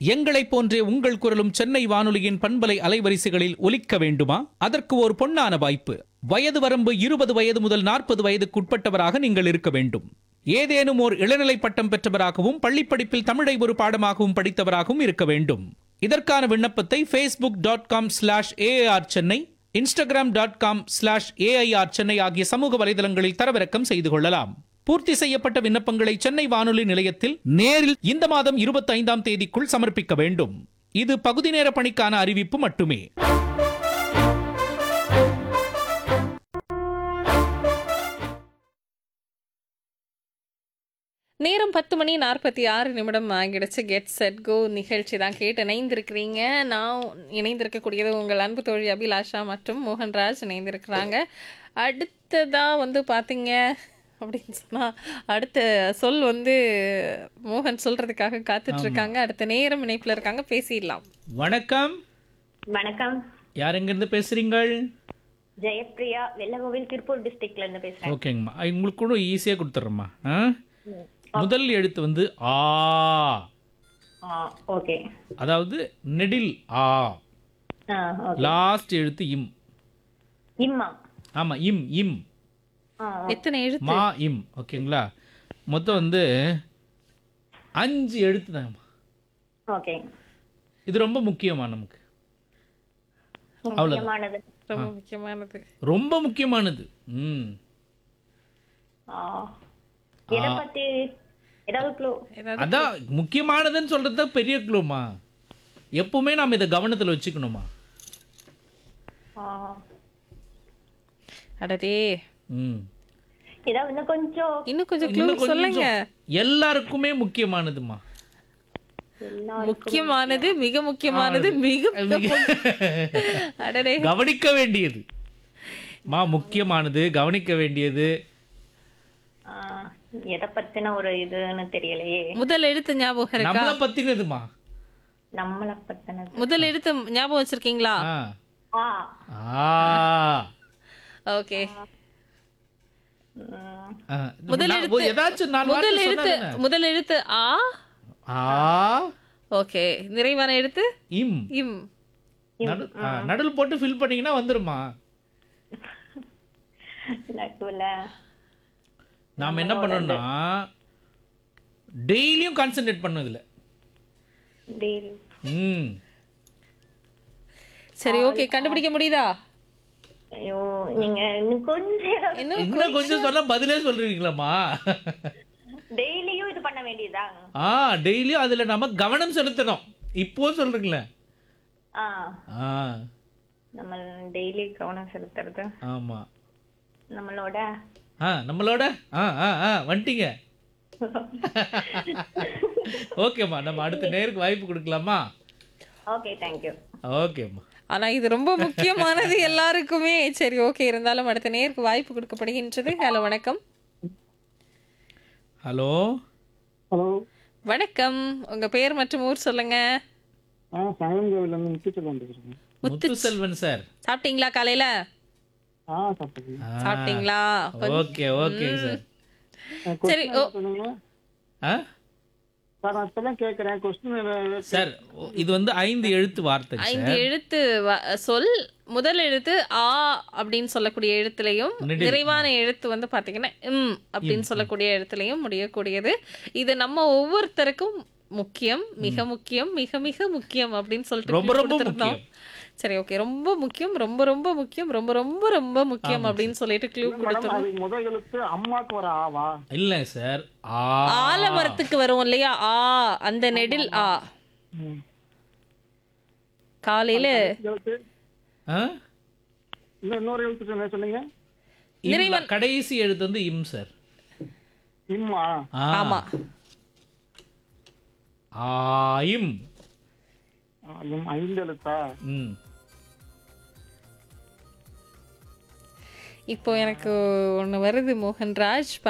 எங்களைப் போன்றே உங்கள் குரலும் சென்னை வானொலியின் பண்பலை அலைவரிசைகளில் ஒலிக்க வேண்டுமா அதற்கு ஒரு பொன்னான வாய்ப்பு வயது வரம்பு இருபது வயது முதல் நாற்பது வயதுக்குட்பட்டவராக நீங்கள் இருக்க வேண்டும் ஏதேனும் ஓர் இளநிலை பட்டம் பெற்றவராகவும் பள்ளிப்படிப்பில் தமிழை ஒரு பாடமாகவும் படித்தவராகவும் இருக்க வேண்டும் இதற்கான விண்ணப்பத்தை Facebook dot com slash AR Chennai Instagram dot com slash AIR Chennai ஆகிய சமூக வலைதளங்களில் தரவிறக்கம் செய்து கொள்ளலாம் பூர்த்தி செய்யப்பட்ட விண்ணப்பங்களை சென்னை வானொலி நிலையத்தில் நேரில் இந்த மாதம் இருபத்தி ஐந்தாம் தேதிக்குள் சமர்ப்பிக்க வேண்டும் இது பகுதி நேர பணிக்கான அறிவிப்பு மட்டுமே நேரம் பத்து மணி நாற்பத்தி ஆறு நிமிடம் ஆகிடுச்சு கெட் செட் கோ நிகழ்ச்சி தான் கேட்டு இணைந்திருக்கிறீங்க நான் இணைந்திருக்கக்கூடியது உங்கள் அன்பு தோழி அபிலாஷா மற்றும் மோகன்ராஜ் இணைந்திருக்கிறாங்க அடுத்ததா வந்து பார்த்தீங்க அப்படின்னு சொன்னால் அடுத்த சொல் வந்து மோகன் சொல்றதுக்காக காத்துட்டு இருக்காங்க அடுத்த நேரம் இணைப்பில் இருக்காங்க பேசிடலாம் வணக்கம் வணக்கம் யார் எங்கிருந்து பேசுறீங்கள் ஜெயப்பிரியா வெள்ளகோவில் திருப்பூர் டிஸ்ட்ரிக்ட்ல இருந்து பேசுறேன் ஓகேங்கம்மா அஹ் உங்களுக்கு கூட ஈஸியாக கொடுத்துட்றேம்மா ஆ முதல் எழுத்து வந்து ஆ ஓகே அதாவது நெடில் ஆ ஓகே லாஸ்ட் எழுத்து இம் இம்மா ஆமா இம் இம் ஆ, எத்தனை எழுத்து மா இம் ஓகேங்களா மொத்தம் வந்து அஞ்சு எழுத்து தான்மா ஓகே இது ரொம்ப முக்கியமா நமக்கு அவ்வளவுதான் முக்கியமானது ரொம்ப முக்கியமானது ரொம்ப முக்கியமானது ம் ஆ, எதை பத்தி ஏதாவது க்ளூ ஏதாவது அதான் முக்கியமானதுன்னு சொல்றது தான் பெரிய க்ளூமா எப்பவுமே நாம் இதை கவனத்தில் வச்சுக்கணுமா அடடே ம் ஏதாவது இன்னும் கொஞ்சம் இன்னும் கொஞ்சம் இன்னும் க்ளூ சொல்லுங்க கொஞ்சம் எல்லாருக்குமே முக்கியமானதுமா முக்கியமானது மிக முக்கியமானது மிக அடடே கவனிக்க வேண்டியது மா முக்கியமானது கவனிக்க வேண்டியது ஆ, எதை பத்தின ஒரு இதுன்னு தெரியலையே முதல் எழுத்து ஞாபகம் இருக்கா நம்மளை பத்தினதுமா நம்மளை பத்தினது முதல் எழுத்து ஞாபகம் வச்சிருக்கீங்களா ஆ ஆ ஆ ஓகே ம், ஆ. முதல் நான் எழுத்து ஏதாச்சும் நாலு முதல் வார்த்தை எழுத்து சொன்னா தானே? முதல் எழுத்து ஆ ஆ ஓகே நிறைவான எழுத்து இம் இம் நடு ஆ, நடுவில் போட்டு ஃபில் பண்ணீங்கன்னா வந்துருமா நடுவுல நாம என்ன பண்ணோம்னா டெய்லியும் கான்சென்ட்ரேட் பண்ணோம் இதுல டெய்லி ம் சரி ஓகே கண்டுபிடிக்க முடியுதா ஐயோ நீங்க இன்னும் கொஞ்சம் ஏதாவது இன்னும் இன்னும் கொஞ்சம் சொன்னா பதிலே சொல்றீங்களாம்மா டெய்லியும் இது பண்ண வேண்டியதா ஆ டெய்லியும் அதுல நம்ம கவனம் செலுத்தணும் இப்போ சொல்றீங்களே ஆ ஆ நம்ம டெய்லி கவனம் செலுத்துறது ஆமா நம்மளோட ஆ நம்மளோட ஆ ஆ ஆ வந்துட்டீங்க ஓகேம்மா நம்ம அடுத்த நேருக்கு வாய்ப்பு கொடுக்கலாமா ஓகே தேங்க்யூ ஓகேம்மா ஆனா இது ரொம்ப முக்கியமானது எல்லாருக்குமே சரி ஓகே இருந்தாலும் அடுத்த நேருக்கு வாய்ப்பு கொடுக்கப்படுகின்றது ஹலோ வணக்கம் ஹலோ ஹலோ வணக்கம் உங்க பேர் மற்றும் ஊர் சொல்லுங்க ஆ சங்கங்கோவிலேருந்து முத்துச்செல்வன் பேசுகிறேங்க முத்துசெல்வன் சார் சாப்பிட்டீங்களா காலையில ஆ சாப்பிட்டுருக்கேன் சாப்பிட்டீங்களா ஓகே ஓகே சார் சரி ஓ சொன்னீங்க ஆ சார் நான் இப்பதான் கேட்குறேன் கொஸ்டின் சார் ஓ, இது வந்து ஐந்து எழுத்து வார்த்தை ஐந்து எழுத்து வ- சொல் முதல் எழுத்து ஆ அப்படின்னு சொல்லக்கூடிய எழுத்துலையும் நெடில். நிறைவான எழுத்து வந்து பாத்தீங்கன்னா ம் அப்படின்னு சொல்லக்கூடிய எழுத்துலையும் முடியக்கூடியது இது நம்ம ஒவ்வொருத்தருக்கும் முக்கியம் மிக முக்கியம் மிக மிக முக்கியம் அப்படின்னு சொல்லிட்டு ரொம்ப ரொம்ப கொடுத்திருந்தோம். முக்கியம். சரி ஓகே ரொம்ப முக்கியம் ரொம்ப ரொம்ப முக்கியம் ரொம்ப ரொம்ப ரொம்ப முக்கியம் அப்படின்னு சொல்லிட்டு க்ளூ மேடம் கொடுத்தோம் அது முதல் எழுத்து அம்மாக்கு வர ஆவா இல்ல சார் ஆ ஆலமரத்துக்கு வரும் இல்லையா ஆ அந்த நெடில் ஆ ம். காலையில எழுத்து ஆ? இன்னும் இன்னொரு எழுத்து சொன்ன சொன்னீங்க இல்ல, கடைசி எழுத்து வந்து இம் சார் இம்மா ஆ. ஆமா ஆயிம் ஆ, இம் ஐந்து எழுத்தா ம் இப்போ எனக்கு ஒண்ணு வருது மோகன்ராஜ்